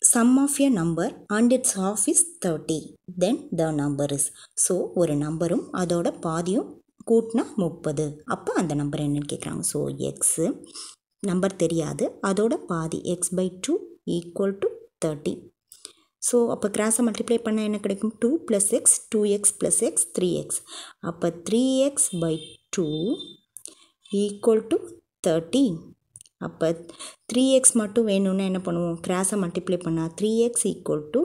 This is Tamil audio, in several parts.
sum of a number and its half is 30 then the number is so ஒரு நம்பரும் அதோட பாதியும் கூட்டினா முப்பது அப்போ அந்த நம்பர் என்னன்னு கேட்குறாங்க ஸோ எக்ஸு நம்பர் தெரியாது அதோட பாதி x by two equal to thirty so அப்போ கிராஸை மல்டிப்ளை பண்ணால் என்ன கிடைக்கும் two plus x two x plus x three x அப்போ three x by two equal to thirty அப்போ த்ரீ எக்ஸ் மட்டும் வேணும்னா என்ன பண்ணுவோம் கிராஸை மல்டிப்ளை பண்ணால் த்ரீ எக்ஸ் ஈக்குவல் டு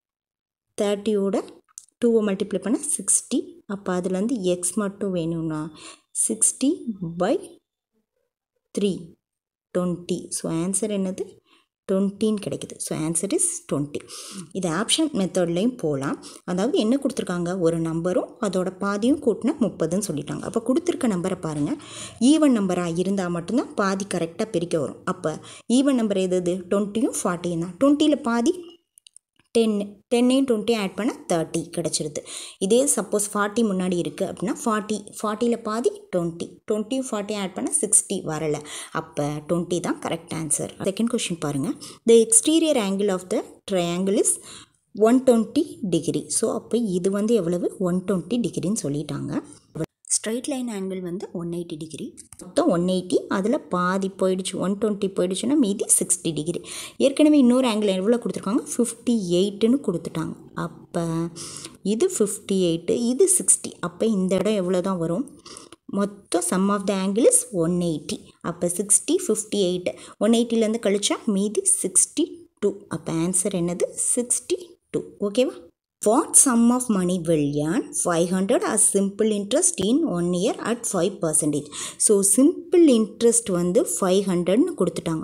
தேர்ட்டியோட டூவை மல்டிப்ளை பண்ணால் சிக்ஸ்டி அப்போ அதுலேருந்து எக்ஸ் மட்டும் வேணும்னா sixty by three twenty so answer என்னது டுவெண்ட்டின்னு கிடைக்குது ஸோ ஆன்சர் இஸ் டுவெண்ட்டி இது ஆப்ஷன் மெத்தட்லேயும் போகலாம் அதாவது என்ன கொடுத்துருக்காங்க ஒரு நம்பரும் அதோட பாதியும் கூட்டினா முப்பதுன்னு சொல்லிட்டாங்க அப்போ கொடுத்துருக்க நம்பரை பாருங்கள் ஈவன் நம்பராக இருந்தால் மட்டும்தான் பாதி கரெக்டாக பிரிக்க வரும் அப்போ ஈவன் நம்பர் எது எது டுவெண்ட்டியும் ஃபார்ட்டியும் தான் டுவெண்ட்டியில் பாதி டென் டென்னையும் டுவெண்ட்டியும் ஆட் பண்ணால் தேர்ட்டி கிடச்சிருது இதே சப்போஸ் ஃபார்ட்டி முன்னாடி இருக்குது அப்படின்னா ஃபார்ட்டி ஃபார்ட்டியில் பாதி டுவெண்ட்டி டுவெண்ட்டியும் ஃபார்ட்டியும் ஆட் பண்ணால் சிக்ஸ்டி வரலை அப்போ டுவெண்ட்டி தான் கரெக்ட் ஆன்சர் செகண்ட் கொஷின் பாருங்கள் the exterior angle of the triangle is one twenty degree so அப்போ இது வந்து எவ்வளவு ஒன் டுவெண்ட்டி டிகிரின்னு சொல்லிட்டாங்க ஸ்ட்ரைட் லைன் ஆங்கிள் வந்து ஒன் எயிட்டி டிகிரி மொத்தம் ஒன் எயிட்டி அதில் பாதி போயிடுச்சு ஒன் டுவெண்ட்டி போயிடுச்சுன்னா மீதி சிக்ஸ்டி டிகிரி ஏற்கனவே இன்னொரு ஆங்கிள் எவ்வளோ கொடுத்துருக்காங்க ஃபிஃப்டி எயிட்டுன்னு கொடுத்துட்டாங்க அப்போ இது ஃபிஃப்டி எயிட்டு இது சிக்ஸ்டி அப்போ இந்த இடம் எவ்வளோ தான் வரும் மொத்தம் sum of the angle is one eighty அப்போ சிக்ஸ்டி ஃபிஃப்டி எயிட் ஒன் எயிட்டிலேருந்து கழிச்சா மீதி சிக்ஸ்டி டூ அப்போ ஆன்சர் என்னது சிக்ஸ்டி டூ ஓகேவா what sum of money will earn five hundred as simple interest in one year at five percentage so simple interest வந்து ஃபைவ் ஹண்ட்ரட்னு கொடுத்துட்டாங்க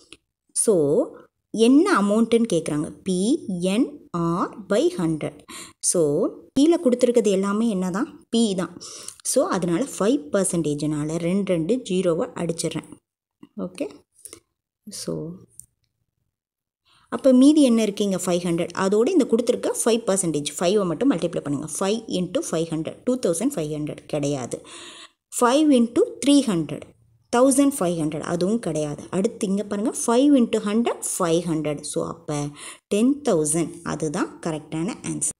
ஸோ என்ன அமௌண்ட்டுன்னு கேட்குறாங்க பிஎன்ஆர் பை ஹண்ட்ரட் ஸோ கீழே கொடுத்துருக்கிறது எல்லாமே என்ன தான் பி தான் ஸோ அதனால் ஃபைவ் பர்சன்டேஜ்னால் ரெண்டு ரெண்டு ஜீரோவை அடிச்சிடுறேன் ஓகே ஸோ அப்போ மீதி என்ன இருக்கீங்க ஃபைவ் ஹண்ட்ரட் அதோடு இந்த கொடுத்துருக்க ஃபைவ் பர்சன்டேஜ் ஃபைவை மட்டும் மல்டிப்ளை பண்ணுங்கள் five into five hundred two thousand five hundred கிடையாது five into three hundred thousand five hundred அதுவும் கிடையாது அடுத்து இங்கே பாருங்கள் five into hundred five hundred so அப்போ டென் தௌசண்ட் அதுதான் கரெக்டான ஆன்சர்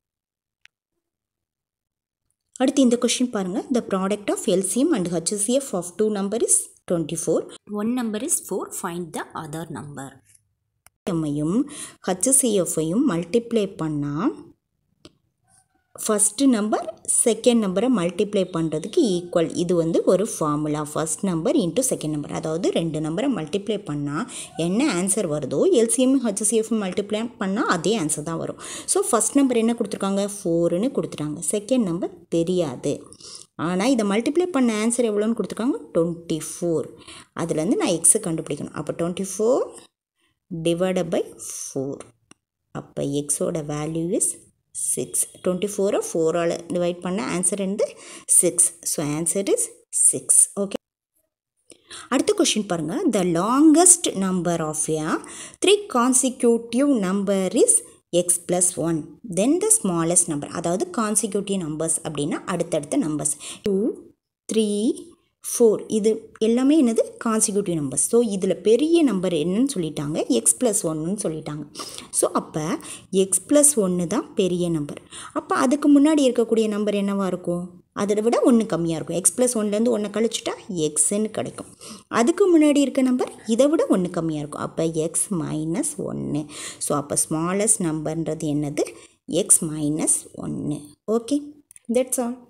அடுத்து இந்த கொஷின் பாருங்கள் the product of LCM and HCF of two number is twenty four one number is four find the other number எம்மையும் ஹச்சிசிஎஃப்ஐயும் மல்டிப்ளை பண்ணால் ஃபஸ்ட்டு நம்பர் செகண்ட் நம்பரை மல்டிப்ளை பண்ணுறதுக்கு ஈக்குவல் இது வந்து ஒரு formula first number into second number அதாவது ரெண்டு நம்பரை மல்டிப்ளை பண்ணால் என்ன ஆன்சர் வருதோ எல்சிஎம் ஹச்சிசிஎஃப் மல்டிப்ளை பண்ணால் அதே ஆன்சர் தான் வரும் ஸோ ஃபஸ்ட் நம்பர் என்ன கொடுத்துருக்காங்க ஃபோருன்னு கொடுத்துட்டாங்க செகண்ட் நம்பர் தெரியாது ஆனால் இதை மல்டிப்ளை பண்ண ஆன்சர் எவ்வளோன்னு கொடுத்துருக்காங்க டுவெண்ட்டி ஃபோர் அதுலேருந்து நான் எக்ஸை கண்டுபிடிக்கணும் அப்போ twenty four divided by four அப்போ எக்ஸோட வேல்யூ இஸ் சிக்ஸ் டுவெண்ட்டி ஃபோரை ஃபோரால் டிவைட் பண்ண ஆன்சர் வந்து six so answer is six okay அடுத்த கொஷின் பாருங்கள் the longest number of a three consecutive number is x plus one then the smallest number அதாவது கான்சிக்யூட்டிவ் நம்பர்ஸ் அப்படின்னா அடுத்தடுத்த நம்பர்ஸ் டூ த்ரீ ஃபோர் இது எல்லாமே என்னது கான்சிக்யூட்டிவ் நம்பர்ஸ் ஸோ இதில் பெரிய நம்பர் என்னன்னு சொல்லிட்டாங்க எக்ஸ் ப்ளஸ் ஒன்றுன்னு சொல்லிட்டாங்க ஸோ அப்போ எக்ஸ் ப்ளஸ் ஒன்று தான் பெரிய நம்பர் அப்போ அதுக்கு முன்னாடி இருக்கக்கூடிய நம்பர் என்னவாக இருக்கும் அதை விட ஒன்று கம்மியாக இருக்கும் எக்ஸ் ப்ளஸ் ஒன்லேருந்து ஒன்று கழிச்சிட்டா எக்ஸ்ன்னு கிடைக்கும் அதுக்கு முன்னாடி இருக்க நம்பர் இதை விட ஒன்று கம்மியாக இருக்கும் அப்போ எக்ஸ் மைனஸ் ஒன்று ஸோ அப்போ ஸ்மாலஸ்ட் நம்பர்ன்றது என்னது எக்ஸ் மைனஸ் ஒன்று ஓகே தட்ஸ் ஆல்